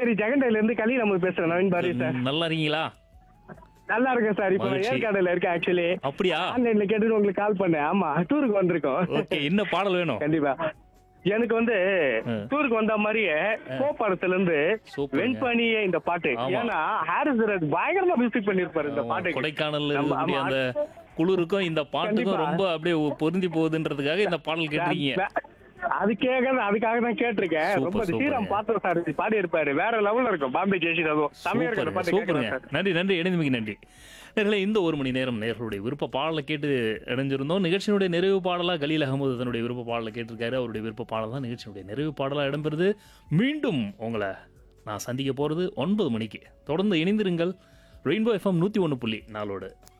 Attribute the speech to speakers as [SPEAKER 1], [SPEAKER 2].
[SPEAKER 1] புதுச்சேரி ஜெகண்டையில இருந்து கலி நம்ம பேசுறேன் நவீன் பாரி சார்
[SPEAKER 2] ம், நல்லா இருக்கீங்களா
[SPEAKER 1] நல்லா இருக்கேன் சார் இப்போ
[SPEAKER 2] மகிழ்ச்சி.
[SPEAKER 1] ஏற்காடுல இருக்கேன் ஆக்சுவலி
[SPEAKER 2] அப்படியா
[SPEAKER 1] ஆன்லைன்ல கேட்டு உங்களுக்கு கால் பண்ணேன் ஆமா டூருக்கு வந்திருக்கோம்
[SPEAKER 2] ஓகே என்ன பாடல் வேணும்
[SPEAKER 1] கண்டிப்பா எனக்கு வந்து
[SPEAKER 2] ஆ.
[SPEAKER 1] டூருக்கு வந்த மாதிரியே கோப்படத்துல இருந்து
[SPEAKER 2] சூப்பருங்க.
[SPEAKER 1] வெண்பனியே இந்த பாட்டு
[SPEAKER 2] ஆமா.
[SPEAKER 1] ஏன்னா ஹாரிஸ் ராஜ் பயங்கரமா மியூசிக் பண்ணிருப்பாரு இந்த
[SPEAKER 2] ஆமா,
[SPEAKER 1] பாட்டு
[SPEAKER 2] கொடைக்கானல்ல
[SPEAKER 1] நம்ம-
[SPEAKER 2] இருக்கக்கூடிய
[SPEAKER 1] ஆமா.
[SPEAKER 2] அந்த குளிருக்கும் இந்த பாட்டுக்கும்
[SPEAKER 1] கண்டிப்பா.
[SPEAKER 2] ரொம்ப அப்படியே பொருந்தி போகுதுன்றதுக்காக இந்த பாடல் கேட்டிருக்கீங்க
[SPEAKER 1] அது கேட்கறது அதுக்காக தான் கேட்டிருக்கேன்
[SPEAKER 2] சூப்பர்,
[SPEAKER 1] ரொம்ப
[SPEAKER 2] சூப்பர்.
[SPEAKER 1] ஸ்ரீராம் பாத்திர சார் பாடி இருப்பாரு வேற லெவல்ல இருக்கும் பாம்பே ஜெயஸ்ரீ அதுவும் செம்மையா இருக்கு அந்த
[SPEAKER 2] சூப்பருங்க
[SPEAKER 1] பாட்டு
[SPEAKER 2] சூப்பருங்க
[SPEAKER 1] கேட்கறேன் சார்
[SPEAKER 2] நன்றி நன்றி இணைந்தமைக்கு நன்றி நேர்களே இந்த ஒரு மணி நேரம் நேர்களுடைய விருப்ப பாடலை கேட்டு இணைஞ்சிருந்தோம் நிகழ்ச்சியினுடைய நிறைவு பாடலாக கலீல் அகமது தன்னுடைய விருப்ப பாடலை கேட்டிருக்காரு அவருடைய விருப்ப பாடல் தான் நிகழ்ச்சியினுடைய நிறைவு பாடலாக இடம்பெறுது மீண்டும் உங்களை நான் சந்திக்க போகிறது ஒன்பது மணிக்கு தொடர்ந்து இணைந்திருங்கள் ரெயின்போ எஃப்எம் நூற்றி ஒன்று புள்ளி நாளோடு